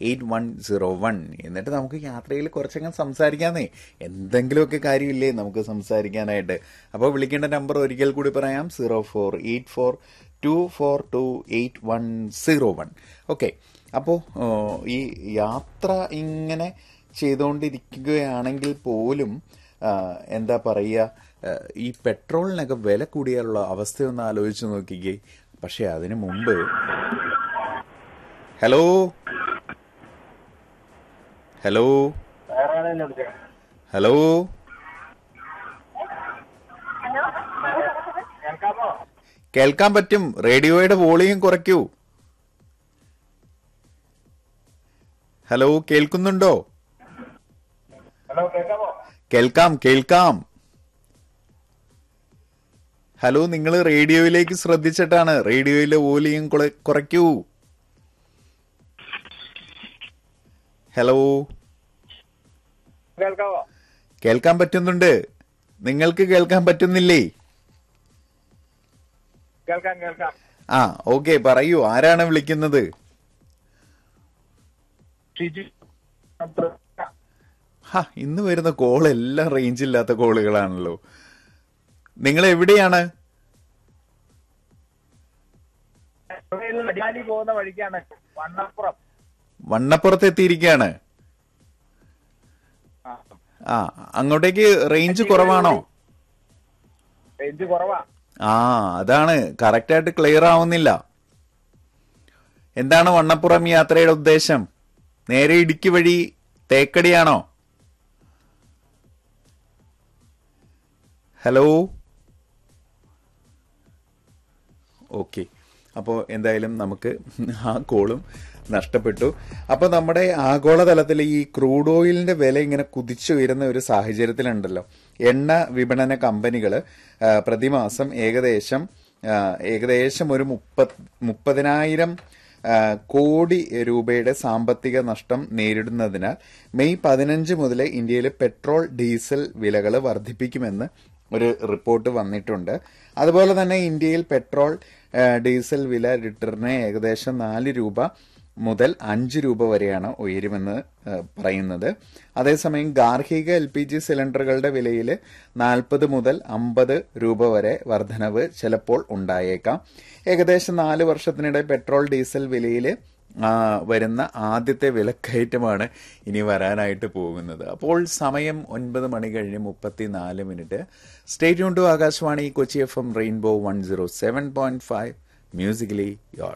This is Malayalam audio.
എയ്റ്റ് വൺ സീറോ വൺ എന്നിട്ട് നമുക്ക് യാത്രയിൽ കുറച്ചങ്ങ് സംസാരിക്കാന്നേ എന്തെങ്കിലുമൊക്കെ കാര്യമില്ലേ നമുക്ക് സംസാരിക്കാനായിട്ട് അപ്പോൾ വിളിക്കേണ്ട നമ്പർ ഒരിക്കൽ കൂടി പറയാം zero four eight four two four two eight one zero one okay അപ്പോൾ ഈ യാത്ര ഇങ്ങനെ ചെയ്തുകൊണ്ടിരിക്കുകയാണെങ്കിൽ പോലും ആ, എന്താ പറയുക ആ, ഈ പെട്രോളിനൊക്കെ വില കൂടിയുള്ള അവസ്ഥയൊന്ന് ആലോചിച്ച് നോക്കിക്കേ പക്ഷെ അതിനു മുമ്പ് ഹലോ ഹലോ ഹലോ കേൾക്കാൻ പറ്റും റേഡിയോയുടെ വോളിയം കുറയ്ക്കൂ ഹലോ കേൾക്കുന്നുണ്ടോ ഹലോ കേൾക്കാമോ കേൾക്കാം കേൾക്കാം ഹലോ നിങ്ങൾ റേഡിയോയിലേക്ക് ശ്രദ്ധിച്ചിട്ടാണ് റേഡിയോയിലെ വോളിയം കുള- കുറയ്ക്കൂ ഹലോ കേൾക്കാമോ കേൾക്കാൻ പറ്റുന്നുണ്ട് നിങ്ങൾക്ക് കേൾക്കാൻ പറ്റുന്നില്ലേ കേൾക്കാം കേൾക്കാം ആ ഓക്കെ പറയൂ ആരാണ് വിളിക്കുന്നത് ഷിജു ഹാ ഇന്ന് വരുന്ന കോൾ എല്ലാം റേഞ്ച് ഇല്ലാത്ത കോളുകളാണല്ലോ നിങ്ങൾ എവിടെയാണ് അടിമാലി പോകുന്ന വഴിക്കാണ് വണ്ണപ്പുറം വണ്ണപ്പുറത്ത് എത്തിയിരിക്കുകയാണ് ആ. ആ അങ്ങോട്ടേക്ക് റേഞ്ച് കുറവാണോ റേഞ്ച് കുറവാ ആ അതാണ് കറക്റ്റായിട്ട് ക്ലിയർ ആവുന്നില്ല എന്താണ് വണ്ണപ്പുറം യാത്രയുടെ ഉദ്ദേശം നേരെ ഇടുക്കി വഴി തേക്കടിയാണോ ഹലോ ഓക്കെ അപ്പോൾ എന്തായാലും നമുക്ക് ആ കോളും നഷ്ടപ്പെട്ടു അപ്പോൾ നമ്മുടെ ആഗോളതലത്തിൽ ഈ ക്രൂഡ് ഓയിലിന്റെ വില ഇങ്ങനെ കുതിച്ചുയരുന്ന ഒരു സാഹചര്യത്തിലുണ്ടല്ലോ എണ്ണ വിപണന കമ്പനികൾ പ്രതിമാസം ഏകദേശം ആ, ഏകദേശം ഒരു മുപ്പത് മുപ്പതിനായിരം ആ, കോടി രൂപയുടെ സാമ്പത്തിക നഷ്ടം നേരിടുന്നതിനാൽ മെയ് പതിനഞ്ച് മുതൽ ഇന്ത്യയിൽ പെട്രോൾ ഡീസൽ വിലകൾ വർദ്ധിപ്പിക്കുമെന്ന് ഒരു റിപ്പോർട്ട് വന്നിട്ടുണ്ട് അതുപോലെ തന്നെ ഇന്ത്യയിൽ പെട്രോൾ ആ, ഡീസൽ വില ലിറ്ററിന് ഏകദേശം നാല് രൂപ മുതൽ അഞ്ച് രൂപ വരെയാണ് ഉയരുമെന്ന് ആ, പറയുന്നത് അതേസമയം ഗാർഹിക എൽ പി ജി സിലിണ്ടറുകളുടെ വിലയിൽ നാൽപ്പത് മുതൽ അമ്പത് രൂപ വരെ വർധനവ് ചിലപ്പോൾ ഉണ്ടായേക്കാം ഏകദേശം നാല് വർഷത്തിനിടെ പെട്രോൾ ഡീസൽ വിലയിൽ വരുന്ന ആദ്യത്തെ വിലക്കയറ്റമാണ് ഇനി വരാനായിട്ട് പോകുന്നത് അപ്പോൾ സമയം ഒൻപത് മണി കഴിഞ്ഞ് മുപ്പത്തിനാല് minute state to Akashvani Kochi F M rainbow one zero seven point five musically your